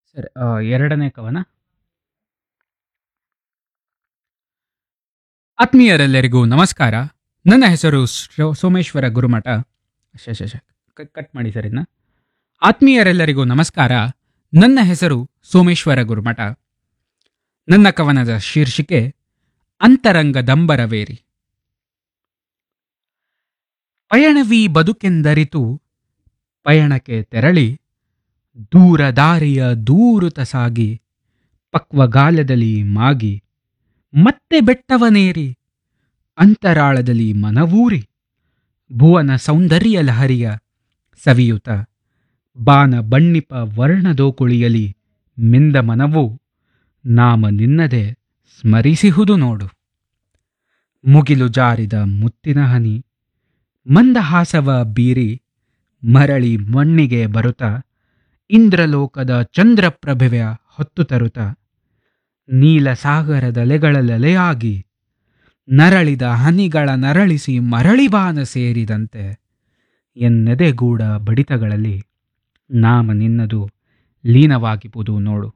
ಸರಿ ಆ, ಎರಡನೇ ಕವನ ಆತ್ಮೀಯರೆಲ್ಲರಿಗೂ ನಮಸ್ಕಾರ ನನ್ನ ಹೆಸರು ಶ್ರ- ಸೋಮೇಶ್ವರ ಗುರುಮಠ ಶ ಶ ಶ ಕ- ಕಟ್ ಮಾಡಿ ಸರ್ ಇದನ್ನ ಆತ್ಮೀಯರೆಲ್ಲರಿಗೂ ನಮಸ್ಕಾರ ನನ್ನ ಹೆಸರು ಸೋಮೇಶ್ವರ ಗುರುಮಠ ನನ್ನ ಕವನದ ಶೀರ್ಷಿಕೆ ಅಂತರಂಗ ದಂಬರವೇರಿ ಪಯಣವೀ ಬದುಕೆಂದರಿತು ಪಯಣಕ್ಕೆ ತೆರಳಿ ದೂರ ದಾರಿಯ ದೂರುತ ಸಾಗಿ ಪಕ್ವಗಾಲದಲ್ಲಿ ಮಾಗಿ ಮತ್ತೆ ಬೆಟ್ಟವನೇರಿ ಅಂತರಾಳದಲ್ಲಿ ಮನವೂರಿ ಭುವನ ಸೌಂದರ್ಯ ಲಹರಿಯ ಸವಿಯುತ ಬಾನ ಬಣ್ಣಿಪ ವರ್ಣದೋಕುಳಿಯಲಿ ಮಿಂದ ಮನವು ನಾಮ ನಿನ್ನದೆ ಸ್ಮರಿಸಿಹುದು ನೋಡು ಮುಗಿಲು ಜಾರಿದ ಮುತ್ತಿನ ಹನಿ ಮಂದಹಾಸವ ಬೀರಿ ಮರಳಿ ಮಣ್ಣಿಗೆ ಬರುತ್ತ ಇಂದ್ರಲೋಕದ ಚಂದ್ರಪ್ರಭೆಯ ಹೊತ್ತು ತರುತ್ತ ನೀಲ ಸಾಗರದಲೆಗಳಲೆಲೆಯಾಗಿ ನರಳಿದ ಹನಿಗಳ ನರಳಿಸಿ ಮರಳಿಬಾನ ಸೇರಿದಂತೆ ಎನ್ನೆದೆಗೂಡ ಬಡಿತಗಳಲ್ಲಿ ನಾಮ ನಿನ್ನದು ಲೀನವಾಗಿಪುದು ನೋಡು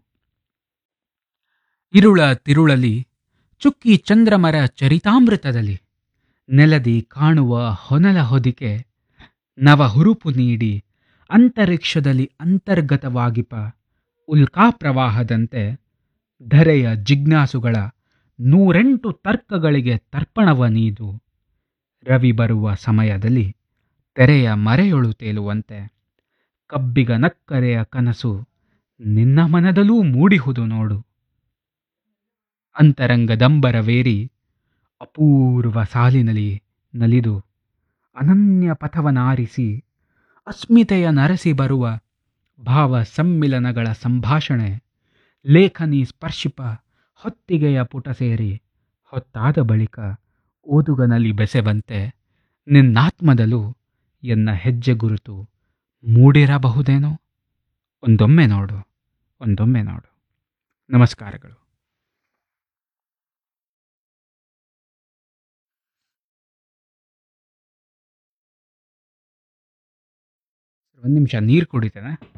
ಇರುಳ ತಿರುಳಲಿ ಚುಕ್ಕಿ ಚಂದ್ರಮರ ಚರಿತಾಮೃತದಲ್ಲಿ ನೆಲದಿ ಕಾಣುವ ಹೊನಲ ಹೊದಿಕೆ ನವ ಹುರುಪು ನೀಡಿ ಅಂತರಿಕ್ಷದಲ್ಲಿ ಅಂತರ್ಗತವಾಗಿಪ ಉಲ್ಕಾಪ್ರವಾಹದಂತೆ ಧರೆಯ ಜಿಜ್ಞಾಸುಗಳ ನೂರೆಂಟು ತರ್ಕಗಳಿಗೆ ತರ್ಪಣವ ನೀದು ರವಿ ಬರುವ ಸಮಯದಲ್ಲಿ ತೆರೆಯ ಮರೆಯೊಳು ತೇಲುವಂತೆ ಕಬ್ಬಿಗ ನಕ್ಕರೆಯ ಕನಸು ನಿನ್ನ ಮನದಲ್ಲೂ ಮೂಡಿಹುದು ನೋಡು ಅಂತರಂಗದಂಬರವೇರಿ ಅಪೂರ್ವ ಸಾಲಿನಲ್ಲಿ ನಲಿದು ಅನನ್ಯ ಪಥವನಾರಿಸಿ ಅಸ್ಮಿತೆಯ ನರಸಿ ಬರುವ ಭಾವ ಸಮ್ಮಿಲನಗಳ ಸಂಭಾಷಣೆ ಲೇಖನಿ ಸ್ಪರ್ಶಿಪ ಹೊತ್ತಿಗೆಯ ಪುಟ ಸೇರಿ ಹೊತ್ತಾದ ಬಳಿಕ ಓದುಗನಲ್ಲಿ ಬೆಸೆವಂತೆ ನಿನ್ನಾತ್ಮದಲ್ಲೂ ಎನ್ನ ಹೆಜ್ಜೆ ಗುರುತು ಮೂಡಿರಬಹುದೇನೋ ಒಂದೊಮ್ಮೆ ನೋಡು ಒಂದೊಮ್ಮೆ ನೋಡು ನಮಸ್ಕಾರಗಳು ಒಂದು ನಿಮಿಷ ನೀರು ಕುಡಿತೇನೆ